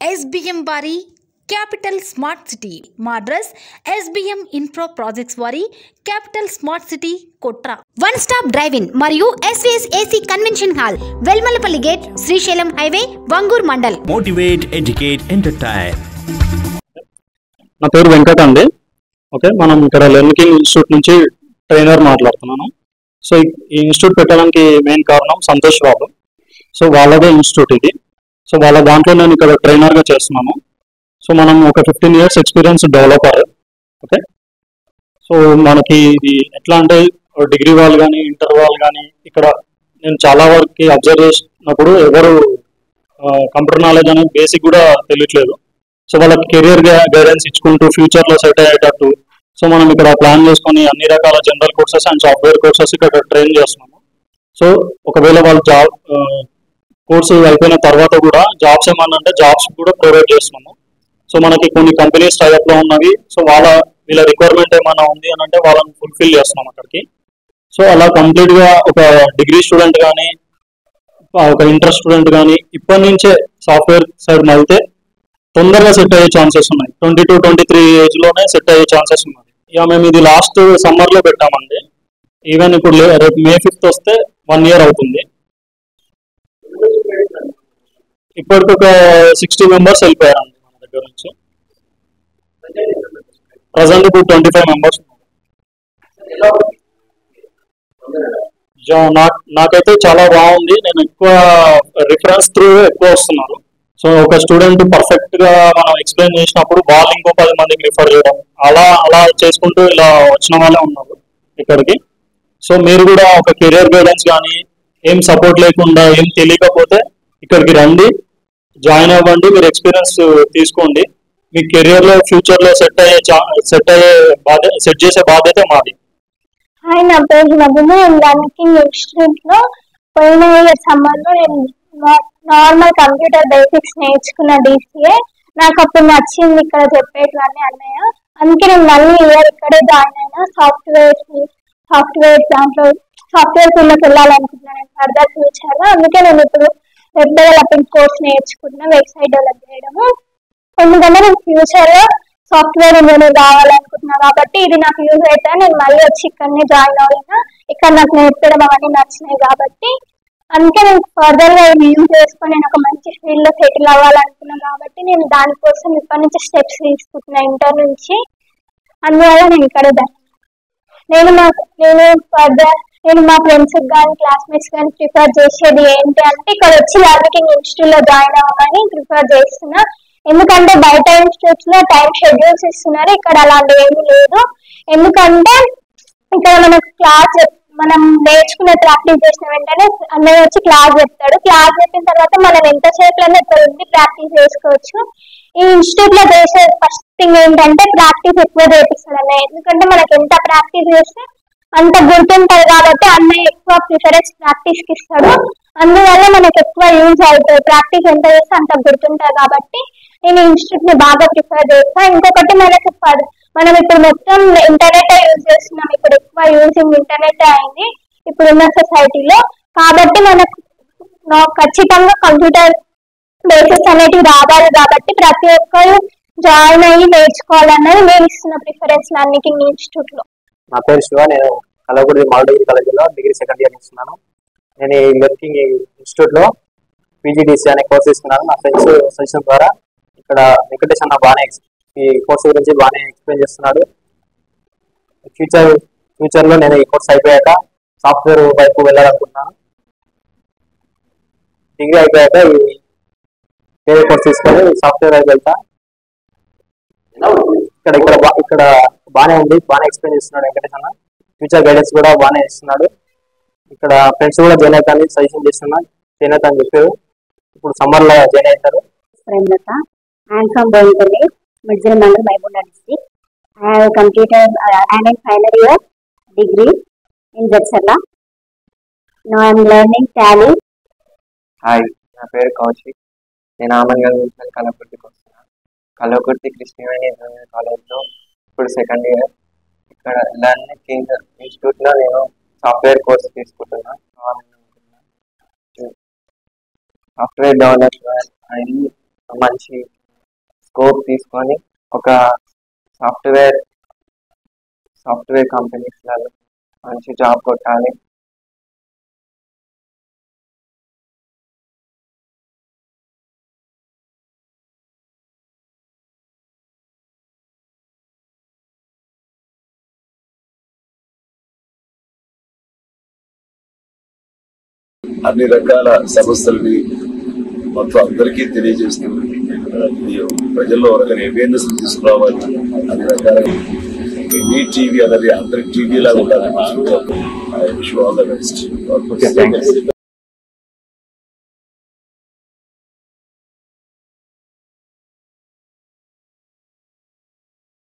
SBM వారి capital smart city మా address SBM infra projects వారి capital smart city Kotra one stop drive in మరియు SVS AC convention hall Velmalapalli gate Srisailam highway Vangoor mandal motivate, educate, entertain. నా పేరు వెంకట్ అండి okay మనం ఇక్కడ లెర్నింగ్ ఇన్స్టిట్యూట్ నుంచి ట్రైనర్ మాట్లాడుతున్నాను సో ఈ- ఈ ఇన్స్టిట్యూట్ పెట్టడానికి మెయిన్ కారణం సంతోష్ బాబు సో వాళ్ళదే ఇన్స్టిట్యూట్ ఇది సో వాళ్ళ దాంట్లో నేను ఇక్కడ ట్రైనర్గా చేస్తున్నాను సో మనం ఒక fifteen years experience developer okay so మనకి ఇది ఎట్లా అంటే డిగ్రీ వాళ్ళు కానీ ఇంటర్ వాళ్ళు కానీ ఇక్కడ నేను చాలా వరకు అబ్జర్వ్ చేసినప్పుడు ఎవరు కంప్యూటర్ నాలెడ్జ్ అనేది బేసిక్ కూడా తెలియట్లేదు సో వాళ్ళకి కెరియర్ గైడెన్స్ ఇచ్చుకుంటూ ఫ్యూచర్ లో సెట్ అయ్యేటట్టు సో మనం ఇక్కడ ప్లాన్ చేసుకొని అన్ని రకాల general courses and software courses ఇక్కడ ట్రైన్ చేస్తున్నాము సో ఒకవేళ వాళ్ళు జాబ్ కోర్సు అయిపోయిన తర్వాత కూడా జాబ్స్ ఏమన్నా అంటే జాబ్స్ కూడా ప్రొవైడ్ చేస్తున్నాము సో మనకి కొన్ని కంపెనీస్ టైప్ లో ఉన్నవి సో వాళ్ళ వీళ్ళ రిక్వైర్మెంట్ ఏమైనా ఉంది అని అంటే వాళ్ళని ఫుల్ఫిల్ చేస్తున్నాం అక్కడికి సో అలా కంప్లీట్ గా ఒక డిగ్రీ స్టూడెంట్ కానీ ఒక ఇంటర్ స్టూడెంట్ కానీ ఇప్పటి నుంచే సాఫ్ట్వేర్ సైడ్ వెళ్తే తొందరగా సెట్ అయ్యే ఛాన్సెస్ ఉన్నాయి twenty two twenty three age లోనే సెట్ అయ్యే ఛాన్సెస్ ఉన్నాయి ఇక మేము ఇది లాస్ట్ సమ్మర్ లో పెట్టామండి ఈవెన్ ఇప్పుడు లే- రేపు మే ఫిఫ్త్ వస్తే వన్ ఇయర్ అవుతుంది ఇప్పటికి ఒక సిక్స్టీ మెంబర్స్ వెళ్ళిపోయారండి మన దగ్గర నుంచి ప్రజెంట్ ఇప్పుడు ట్వంటీ ఫైవ్ మెంబర్స్ నాకు నాకైతే చాలా బాగుంది నేను ఎక్కువ రిఫరెన్స్ త్రూ ఎక్కువ వస్తున్నారు సో ఒక స్టూడెంట్ పర్ఫెక్ట్ గా మనం ఎక్స్ప్లెయిన్ చేసినప్పుడు వాళ్ళు ఇంకో పది మందికి రిఫర్ చేయడం అలా అలా చేసుకుంటూ ఇలా వచ్చిన వాళ్ళే ఉన్నారు ఇక్కడికి సో మీరు కూడా ఒక కెరియర్ గైడెన్స్ కానీ ఏం సపోర్ట్ లేకుండా ఏం తెలియకపోతే ఇక్కడికి రండి జాయిన్ అవ్వండి మీరు ఎక్స్పీరియన్స్ తీసుకోండి మీ కెరియర్ లో ఫ్యూచర్ లో సెట్ అయ్యే సెట్ అయ్యే బాధ్యత సెట్ చేసే బాధ్యత మాది హాయ్ నా పేరు నబీన నేను ర్యాంకింగ్ ఇన్స్టిట్యూట్ లో పోయిన ఇయర్ సమ్మర్ లో నేను నార్మల్ కంప్యూటర్ బేసిక్స్ నేర్చుకున్న డిసిఏ నాకు అప్పుడు నచ్చింది ఇక్కడ చెప్పేటివన్నీ అన్నయ్య అందుకే నేను మళ్ళీ ఇయర్ ఇక్కడే జాయిన్ అయినా సాఫ్ట్వేర్ సాఫ్ట్వేర్ దాంట్లో సాఫ్ట్వేర్ ఫీల్డ్లోకి వెళ్ళాలనుకుంటున్నాను ఫర్దర్ ఫ్యూచర్ లో అందుకే నేను ఇప్పుడు వెబ్ డెవలపింగ్ కోర్స్ నేర్చుకుంటున్నా వెబ్సైట్ డెవలప్ చేయడము ఎందుకంటే నేను ఫ్యూచర్ లో సాఫ్ట్వేర్ ఇంజనీర్ కావాలనుకుంటున్నా కాబట్టి ఇది నాకు యూజ్ అయితే నేను మళ్ళీ వచ్చి ఇక్కడనే జాయిన్ అవుతున్నా ఇక్కడ నాకు నేర్పడం అవన్నీ నచ్చినాయి కాబట్టి అందుకే నేను ఫర్దర్ గా ఇది యూజ్ చేసుకొని నేను ఒక మంచి ఫీల్డ్ లో సెటిల్ అవ్వాలనుకున్నా కాబట్టి నేను దానికోసం ఇప్పటి నుంచి స్టెప్స్ తీసుకుంటున్నా ఇంటర్ నుంచి అందువల్ల నేను ఇక్కడ జాయిన్ నేను మా నేను ఫర్దర్ నేను మా ఫ్రెండ్స్ కానీ క్లాస్మేట్స్ కానీ ప్రిఫర్ చేసేది ఏంటి అంటే ఇక్కడ వచ్చి లర్నింగ్ ఇన్స్టిట్యూట్ లో జాయిన్ అవ్వమని ప్రిఫర్ చేస్తున్నా ఎందుకంటే బయట ఇన్స్టిట్యూట్స్ లో టైం షెడ్యూల్స్ ఇస్తున్నారు ఇక్కడ అలాంటివి ఏమీ లేదు ఎందుకంటే ఇక్కడ మనకు క్లాస్ మనం నేర్చుకునే ప్రాక్టీస్ చేసిన వెంటనే అన్నయ్య వచ్చి క్లాస్ చెప్తాడు క్లాస్ చెప్పిన తర్వాత మనం ఎంతసేపులోనే ఇక్కడ ఉండి ప్రాక్టీస్ చేసుకోవచ్చు ఈ ఇన్స్టిట్యూట్ లో చేసే ఫస్ట్ థింగ్ ఏంటంటే ప్రాక్టీస్ ఎక్కువ చేపిస్తాడు అన్నయ్య ఎందుకంటే మనకి ఎంత ప్రాక్టీస్ చేస్తే అంత గుర్తుంటది కాబట్టి అన్నయ్య ఎక్కువ ప్రిఫరెన్స్ ప్రాక్టీస్ కి ఇస్తాడు అందువల్ల మనకి ఎక్కువ యూజ్ అవుతుంది ప్రాక్టీస్ ఎంత చేస్తే అంత గుర్తుంటది కాబట్టి నేను ఇన్స్టిట్యూట్ ని బాగా ప్రిఫర్ చేస్తా ఇంకొకటి మనకి ఫర్- మనం ఇప్పుడు మొత్తం ఇంటర్నెట్ యూజ్ చేస్తున్నాం ఇప్పుడు ఎక్కువ యూజింగ్ ఇంటర్నెట్ అయింది ఇప్పుడున్న సొసైటీలో కాబట్టి మనకు నా- ఖచ్చితంగా కంప్యూటర్ బేసిక్స్ అనేటివి రావాలి కాబట్టి ప్రతి ఒక్కరు జాయిన్ అయ్యి నేర్చుకోవాలన్నది నేను ఇస్తున్న ప్రిఫరెన్స్ లర్నింగ్ ఇన్స్టిట్యూట్ లో నా పేరు శివ నేను కలవకుడి మోడల్ డిగ్రీ కాలేజీలో డిగ్రీ సెకండ్ ఇయర్ ఇస్తున్నాను నేను ఈ లెర్నింగ్ ఇన్స్టిట్యూట్లో పీజీడీసీ అనే కోర్స్ ఇస్తున్నాను నా ఫ్రెండ్స్ సజెషన్ ద్వారా ఇక్కడ వెంకటేష్ అన్న బాగానే ex- ఈ కోర్స్ గురించి బాగానే ఎక్స్ప్లెయిన్ చేస్తున్నాడు ఫ్యూచర్ ఫ్యూచర్లో నేను ఈ కోర్స్ అయిపోయాక సాఫ్ట్వేర్ వైపు వెళ్ళాలనుకుంటున్నాను డిగ్రీ అయిపోయాక ఈ వేరే కోర్స్ తీసుకొని సాఫ్ట్వేర్ వైపు వెళ్తా ఇక్కడ ఇక్కడ బా- ఇక్కడ బాగానే ఉంది బాగానే ఎక్స్ప్లెయిన్ చేస్తున్నాడు వెంకటేష్ అన్న ఫ్యూచర్ గైడెన్స్ కూడా బాగానే ఇస్తున్నాడు ఇక్కడ ఫ్రెండ్స్ కూడా జాయిన్ అవుతాను సజెషన్ చేస్తున్నా జాయిన్ అవుతా అని చెప్పారు ఇప్పుడు సమ్మర్ లో జాయిన్ అవుతారు Premlata. I am from Boyinpalli, Midzil Mandal, Baibunda district. I have completed, uh, I am in final year degree in Jetsala. Now I am learning Tally. Hi నా పేరు కౌశిక్ నేను ఆమంగల్ నుంచి కలకుర్తికి వస్తున్నాను కలకుర్తి కృష్ణవేణి జూనియర్ కాలేజ్లో ఇప్పుడు సెకండ్ ఇయర్ ఇక్కడ learning ఇన్స్టిట్యూట్లో నేను సాఫ్ట్వేర్ కోర్స్ తీసుకుంటున్నాను సాఫ్ట్వేర్ డెవలప్మెంట్ అండ్ మంచి స్కోప్ తీసుకొని ఒక సాఫ్ట్వేర్ సాఫ్ట్వేర్ కంపెనీస్లలో మంచి జాబ్ కొట్టాలి అన్ని రకాల సమస్యల్ని మొత్తం అందరికీ తెలియజేస్తూ ఇది ప్రజల్లో ఒక రకమైన అవేర్నెస్ తీసుకురావాలి అన్ని రకాల మీ టీవీ అనేది అందరి టీవీ లాగా ఉండాలని I wish all the best